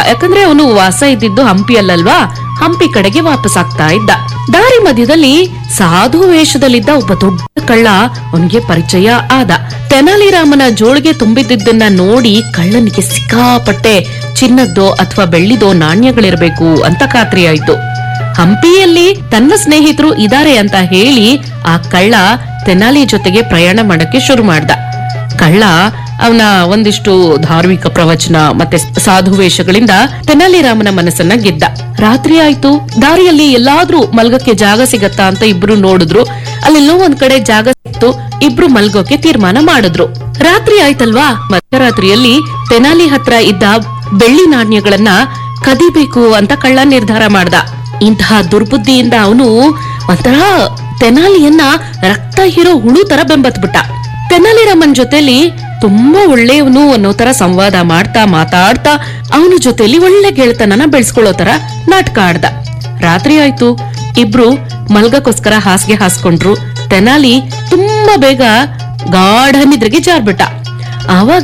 ಯಾಕಂದ್ರೆ ಅವನು ವಾಸ ಇದ್ದಿದ್ದು ಹಂಪಿಯಲ್ಲಲ್ವಾ ಹಂಪಿ ಕಡೆಗೆ ವಾಪಸ್ ಆಗ್ತಾ ಇದ್ದ ದಾರಿ ಮಧ್ಯದಲ್ಲಿ ಸಾಧು ವೇಷದಲ್ಲಿದ್ದ ಒಬ್ಬ ದೊಡ್ಡ ಕಳ್ಳ ಅವನಿಗೆ ಪರಿಚಯ ಆದ ತೆನಾಲಿರಾಮನ ಜೋಳಿಗೆ ತುಂಬಿದ್ದನ್ನ ನೋಡಿ ಕಳ್ಳನಿಗೆ ಸಿಕ್ಕಾಪಟ್ಟೆ ಚಿನ್ನದ್ದೋ ಅಥವಾ ಬೆಳ್ಳಿದೋ ನಾಣ್ಯಗಳಿರ್ಬೇಕು ಅಂತ ಖಾತ್ರಿ ಆಯ್ತು ಹಂಪಿಯಲ್ಲಿ ತನ್ನ ಸ್ನೇಹಿತರು ಇದಾರೆ ಅಂತ ಹೇಳಿ ಆ ಕಳ್ಳ ತೆನಾಲಿ ಜೊತೆಗೆ ಪ್ರಯಾಣ ಮಾಡಕ್ಕೆ ಶುರು ಮಾಡ್ದ ಕಳ್ಳ ಅವನ ಒಂದಿಷ್ಟು ಧಾರ್ಮಿಕ ಪ್ರವಚನ ಮತ್ತೆ ಸಾಧು ವೇಷಗಳಿಂದ ತೆನಾಲಿರಾಮನ ಮನಸ್ಸನ್ನ ಗೆದ್ದ ರಾತ್ರಿ ಆಯ್ತು ದಾರಿಯಲ್ಲಿ ಎಲ್ಲಾದ್ರೂ ಮಲ್ಗಕ್ಕೆ ಜಾಗ ಸಿಗತ್ತಾ ಅಂತ ಇಬ್ರು ನೋಡಿದ್ರು ಅಲ್ಲೆಲ್ಲೋ ಒಂದ್ ಕಡೆ ಜಾಗ ಸಿಕ್ತು ಇಬ್ರು ಮಲ್ಗೋಕೆ ತೀರ್ಮಾನ ಮಾಡಿದ್ರು ರಾತ್ರಿ ಆಯ್ತಲ್ವಾ ಮಧ್ಯರಾತ್ರಿಯಲ್ಲಿ ತೆನಾಲಿ ಹತ್ರ ಇದ್ದ ಬೆಳ್ಳಿ ನಾಣ್ಯಗಳನ್ನ ಕದಿಬೇಕು ಅಂತ ಕಳ್ಳ ನಿರ್ಧಾರ ಮಾಡ್ದ ಇಂತಹ ದುರ್ಬುದ್ಧಿಯಿಂದ ಅವನು ಒಂಥರ ತೆನಾಲಿಯನ್ನ ರಕ್ತ ಹೀರೋ ಹುಳು ತರ ಬೆಂಬತ್ಬಿಟ್ಟ ತೆನಾಲಿರಾಮನ್ ಜೊತೆಲಿ ತುಂಬಾ ಒಳ್ಳೆಯವನು ಅನ್ನೋ ತರ ಸಂವಾದ ಮಾಡ್ತಾ ಮಾತಾಡ್ತಾ ಅವನ ಜೊತೆಲಿ ಒಳ್ಳೆ ಗೆಳೆತನನ ಬೆಳೆಸ್ಕೊಳ್ಳೋ ತರ ನಾಟಕ ಆಡ್ದ ರಾತ್ರಿ ಆಯ್ತು ಇಬ್ರು ಮಲ್ಗಕ್ಕೋಸ್ಕರ ಹಾಸಿಗೆ ಹಾಸ್ಕೊಂಡ್ರು ತೆನಾಲಿ ತುಂಬಾ ಬೇಗ ಗಾಢ ನಿದ್ರೆಗೆ ಜಾರ್ಬಿಟ್ಟ ಆವಾಗ